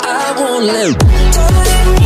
I won't let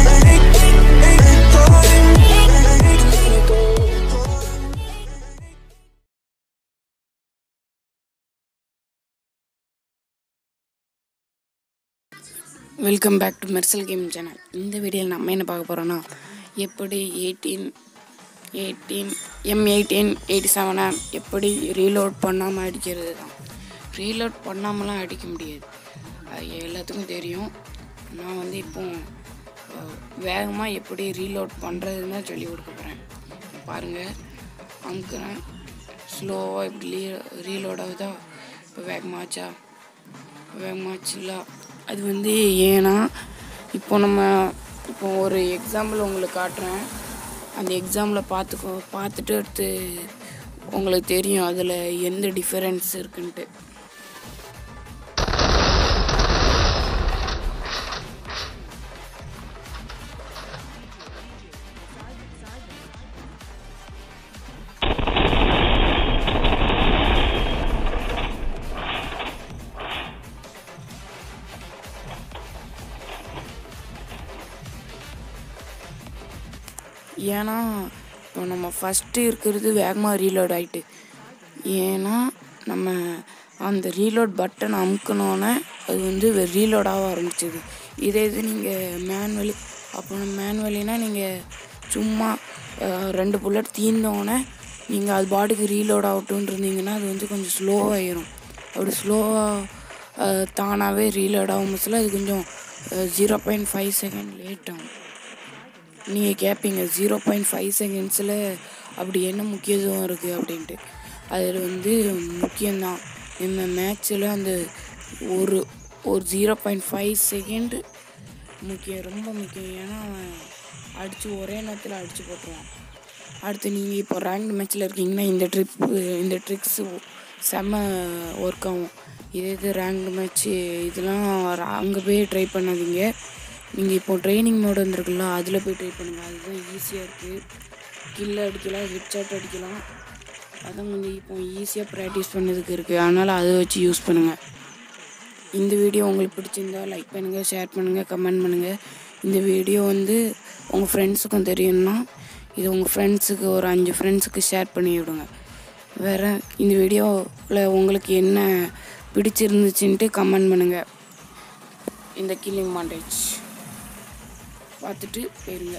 welcome back to Mersal game channel இந்த வீடியோவில் நம்ம என்ன பார்க்க போகிறோன்னா எப்படி eighteen eighteen M eighteen eighty செவனை எப்படி ரீலோட் பண்ணாமல் அடிக்கிறது தான் ரீலோட் பண்ணாமலாம் அடிக்க முடியாது அது எல்லாத்துக்கும் தெரியும் நான் வந்து இப்போ வேகமாக எப்படி ரீலோட் பண்ணுறதுன்னு தான் சொல்லி கொடுக்க போகிறேன் பாருங்கள் அமுக்குறேன் ஸ்லோவாக இப்படி ரீ ரீலோட் ஆகுதா இப்போ வேகமாச்சா வேகமாச்சுல அது வந்து ஏன்னா இப்போ நம்ம இப்போ ஒரு எக்ஸாம்பிள் உங்களுக்கு காட்டுறேன் அந்த எக்ஸாம்பிளை பார்த்துக்கோ பார்த்துட்டு அடுத்து உங்களுக்கு தெரியும் அதில் எந்த டிஃபரன்ஸ் இருக்குன்ட்டு ஏன்னா இப்போ நம்ம ஃபஸ்ட்டு இருக்கிறது வேகமாக ரீலோட் ஆகிட்டு ஏன்னா நம்ம அந்த ரீலோட் பட்டன் அமுக்கணுன்னே அது வந்து ரீலோட் ஆக ஆரம்பிச்சிது இதே இது நீங்கள் மேனுவலி அப்புறம் மேனுவலினா நீங்கள் சும்மா அஹ், ரெண்டு புல்லட் தீர்ந்தோடனே நீங்கள் அது பாட்டுக்கு ரீலோட் ஆகட்டும்னு இருந்தீங்கன்னா அது வந்து கொஞ்சம் ஸ்லோவாகிடும் அப்படி ஸ்லோவாக தானாகவே ரீலோட் ஆகும் சொல்ல அது கொஞ்சம் zero point five second late ஆகும் நீங்கள் கேட்பீங்க ஜீரோ பாயிண்ட் ஃபைவ் செகண்ட்ஸில் அப்படி என்ன முக்கியத்துவம் இருக்குது அப்படின்ட்டு அதில் வந்து முக்கியம்தான் இந்த மேட்ச்சில் அந்த ஒரு ஒரு ஜீரோ பாயிண்ட் ஃபைவ் செகண்டு முக்கியம் ரொம்ப முக்கியம் ஏன்னா அவன் அடித்து ஒரே நேரத்தில் அடித்து போட்டுருவான் அடுத்து நீங்கள் இப்போ ரேங்க் மேட்ச்சில் இருக்கீங்கன்னா இந்த ட்ரிப் இந்த ட்ரிக்ஸு செம்ம ஒர்க் ஆகும் இதே இது ரேங்க் மேட்ச்சு இதெல்லாம் அங்கே போய் ட்ரை பண்ணாதீங்க நீங்கள் இப்போ ட்ரைனிங் மோடு வந்திருக்குல்ல அதில் போய் ட்ரை பண்ணுங்கள் அதுதான் ஈஸியாக இருக்குது கில் அடிக்கலாம் ஹெட்ஷாட் அடிக்கலாம் அதான் கொஞ்சம் இப்போ ஈஸியாக ப்ராக்டிஸ் பண்ணதுக்கு இருக்குது அதனால் அதை வச்சு யூஸ் பண்ணுங்கள் இந்த வீடியோ உங்களுக்கு பிடிச்சிருந்தா லைக் பண்ணுங்கள் ஷேர் பண்ணுங்கள் கமெண்ட் பண்ணுங்கள் இந்த வீடியோ வந்து உங்கள் ஃப்ரெண்ட்ஸுக்கும் தெரியும்னா இது உங்கள் ஃப்ரெண்ட்ஸுக்கு ஒரு அஞ்சு ஃப்ரெண்ட்ஸுக்கு ஷேர் பண்ணி விடுங்க வேறு இந்த வீடியோவில் உங்களுக்கு என்ன பிடிச்சிருந்துச்சுன்ட்டு கமெண்ட் பண்ணுங்கள் இந்த கில்லிங் மாண்டேஜ் பார்த்துட்டு போயிருங்க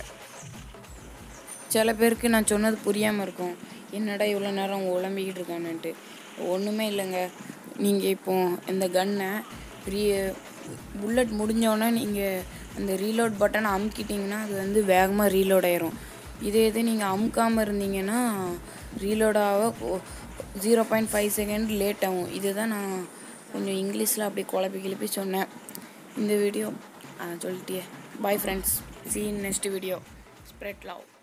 சில பேருக்கு நான் சொன்னது புரியாமல் இருக்கும் என்னடா இவ்வளோ நேரம் உழம்பிக்கிட்டு இருக்கானுன்ட்டு ஒன்றுமே இல்லைங்க நீங்கள் இப்போ இந்த கன்னை ரீ புல்லட் முடிஞ்சோடனே நீங்கள் அந்த ரீலோட் பட்டனை அமுக்கிட்டிங்கன்னா அது வந்து வேகமாக ரீலோட் ஆயிரும் இதே இது நீங்கள் அமுக்காமல் இருந்தீங்கன்னா ரீலோட் ஆக zero point five second late ஆகும் இதுதான் நான் கொஞ்சம் இங்கிலீஷில் அப்படி குழப்பி கிளப்பி சொன்னேன் இந்த வீடியோ சொல்லிட்டியே bye friends see you in next video spread love